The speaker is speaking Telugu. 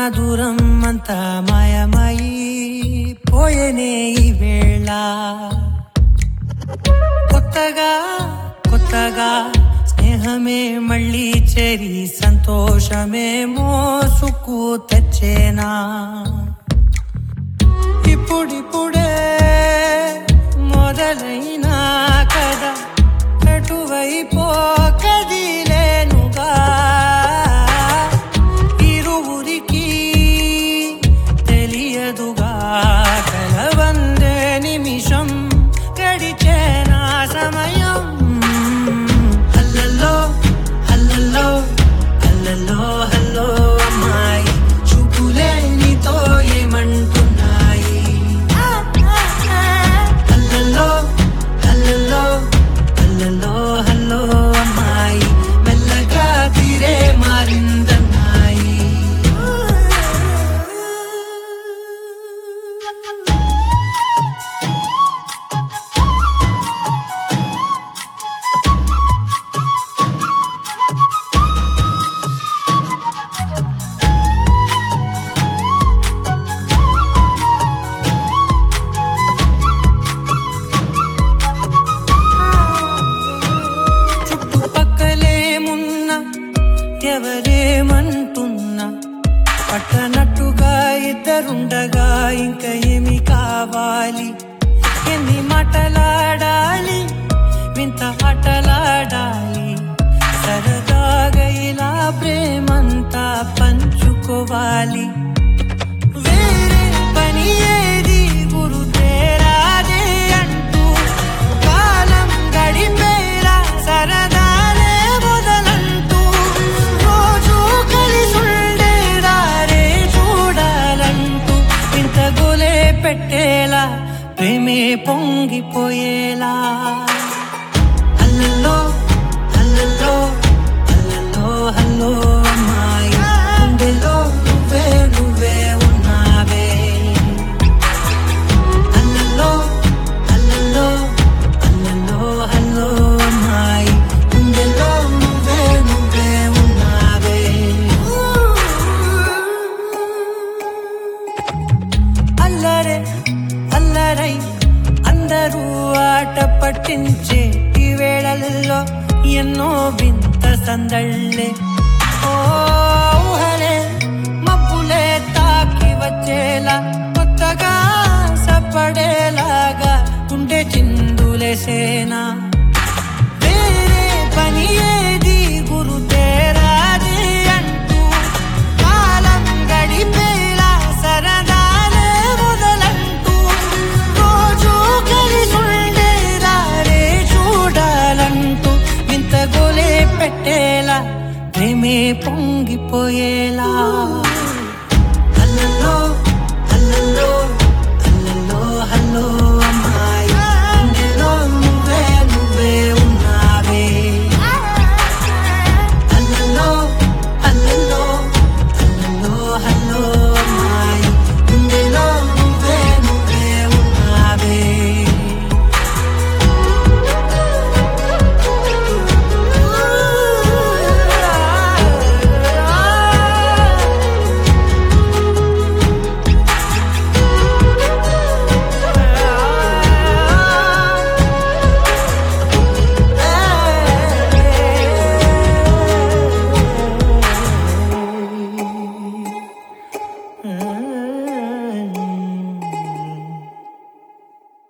దూరం అంతా మాయమాయి పోయేనే ఈ వేళ కొత్తగా కొత్తగా స్నేహమే మళ్ళీ చేరి సంతోషమే మోసుకు తెచ్చేనా ఇప్పుడిప్పుడే మొదలైన కదా ఎటువైపో కదిలేనుగా ఇరువురికి తెలియదుగా కలవందే నిమిషం గడిచేనా సమయం హల్లల్లో హల్లల్లో హల్లల్లో హల్లో అమ్మాయి చూపులే నీతో ఏమంటున్నాయి హల్లల్లో హల్లల్లో హల్లల్లో హల్లో అమ్మాయి మెల్లగా తీరే మారిందన్నాయి చుట్టుపక్కలేమున్నా ఎవరేమంటున్నా పట్టనట్టుగా ఇద్దరుండగా ఇంకా ఏమి కావాలి ఎన్ని మాటలాడాలి వింత ఆటలాడాలి సరదాగా ఇలా ప్రేమంతా పంచుకోవాలి వేరే పని ఏది గురుతేరాదే అంటూ కాలం గడిపేలా సరదాలే మొదలంటూ రోజు కలిసుండేదారే చూడాలంటూ ఇంత గోలే పెట్టేలా ప్రేమే పొంగిపోయేలా హల్లల్లో హల్లల్లో హల్లల్లో హల్లో అమ్మాయి గుండెలో నువ్వే నువ్వే ఉన్నావే హల్లల్లో హల్లల్లో హల్లల్లో హల్లో అమ్మాయి గుండెలో నువ్వే నువ్వే ఉన్నావే అల్లరే అల్లరై అందరూ ఆట పట్టించే ఈ వేళల్లో ఎన్నో వింత సందళ్ళే ఓ ఊహలే మబ్బులే తాకి వచ్చేలా కొత్తగా సప్పడేలాగా గుండె చిందులేసేనా వేరే పని ఏది గురుతేరాది అంటూ కాలం గడిపేలా సరదాలే మొదలంటూ రోజు కలిసుండేదారే చూడాలంటూ వింత గోలే పెట్టేలా ప్రేమే పొంగిపోయేలా